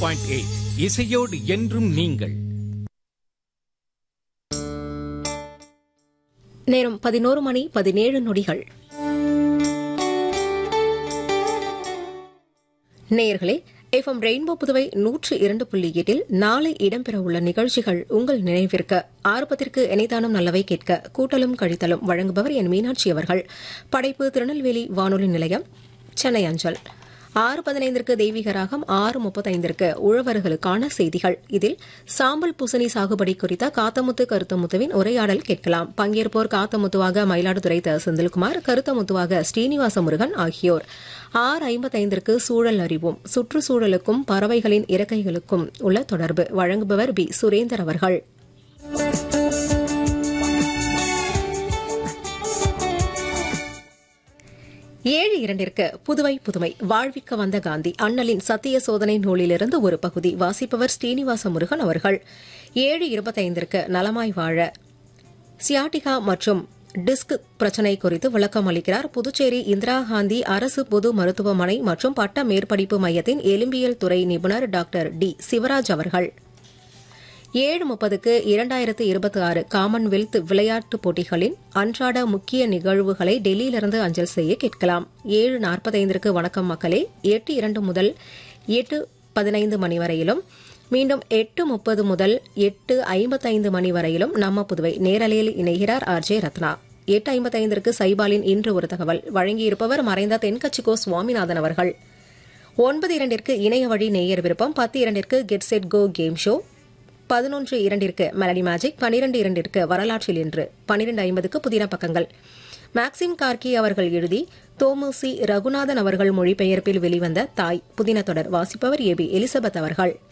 point eight இசையோடு என்றும் நீங்கள் நேரம் பதினோரு மணி பதினேழு நொடிகள் நேயர்களே எஃப்எம் ரெயின்போ புதுவை நூற்று இரண்டு புள்ளி எட்டில் நாளை இடம்பெறவுள்ள நிகழ்ச்சிகள் உங்கள் நினைவிற்கு ஆர்வத்திற்கு இணைதானம் நல்லவை கேட்க கூட்டலும் கழித்தலும் வழங்குபவர் என் மீனாட்சி அவர்கள் படைப்பு திருநெல்வேலி வானொலி நிலையம் சென்னை அஞ்சல் ஆறு பதினைந்திற்கு தெய்வீக ராகம் ஆறு முப்பத்தைந்திற்கு உழவர்களுக்கான செய்திகள் இதில் சாம்பல் பூசணி சாகுபடி குறித்த காத்தமுத்து கருத்தமுத்துவின் உரையாடல் கேட்கலாம் பங்கேற்போர் காத்தமுத்துவாக மயிலாடுதுறை த செந்தில்குமார் கருத்தமுத்துவாக ஸ்ரீனிவாச முருகன் ஆகியோர் ஆறு ஐம்பத்தைந்திற்கு சூழல் அறிவோம் சுற்றுச்சூழலுக்கும் பறவைகளின் இறக்கைகளுக்கும் உள்ள தொடர்பு வழங்குபவர் பி சுரேந்தர் அவர்கள் ஏழு இரண்டிற்கு புதுவை புதுமை வாழ்விக்க வந்த காந்தி அண்ணலின் சத்திய சோதனை நூலிலிருந்து ஒரு பகுதி வாசிப்பவர் ஸ்ரீனிவாச முருகன் அவர்கள் ஏழு இருபத்தைந்திற்கு நலமாய் வாழ சியாட்டிகா மற்றும் டிஸ்க் பிரச்சினை குறித்து விளக்கம் அளிக்கிறார் புதுச்சேரி இந்திரா காந்தி அரசு பொது மருத்துவமனை மற்றும் பட்ட மேற்படிப்பு மையத்தின் எலும்பியல் துறை நிபுணர் டாக்டர் டி சிவராஜ் அவர்கள் ஏழு முப்பதுக்கு இரண்டாயிரத்து இருபத்தி ஆறு காமன்வெல்த் விளையாட்டுப் போட்டிகளின் அன்றாட முக்கிய நிகழ்வுகளை டெல்லியிலிருந்து அஞ்சல் செய்ய கேட்கலாம் ஏழு நாற்பத்தைந்திற்கு வணக்கம் மக்களே எட்டு இரண்டு முதல் எட்டு பதினைந்து மணி வரையிலும் மீண்டும் எட்டு முப்பது முதல் எட்டு ஐம்பத்தைந்து மணி வரையிலும் நம்ம புதுவை நேரலையில் இணைகிறார் ஆர் ஜே ரத்னா எட்டு ஐம்பத்தைந்திற்கு சைபாலின் இன்று ஒரு தகவல் வழங்கியிருப்பவர் மறைந்த தென்கட்சிகோ சுவாமிநாதன் அவர்கள் ஒன்பது இரண்டிற்கு இணைய வழி நேயர் விருப்பம் பத்து இரண்டிற்கு get set go game show பதினொன்று இரண்டிற்கு மெலடி மேஜிக் பனிரெண்டு இரண்டிற்கு வரலாற்றில் இன்று பனிரெண்டு ஐம்பதுக்கு புதின பக்கங்கள் மேக்சிம் கார்கி அவர்கள் எழுதி தோமுசி ரகுநாதன் அவர்கள் மொழிபெயர்ப்பில் வெளிவந்த தாய் புதின தொடர் வாசிப்பவர் ஏ பி எலிசபெத் அவர்கள்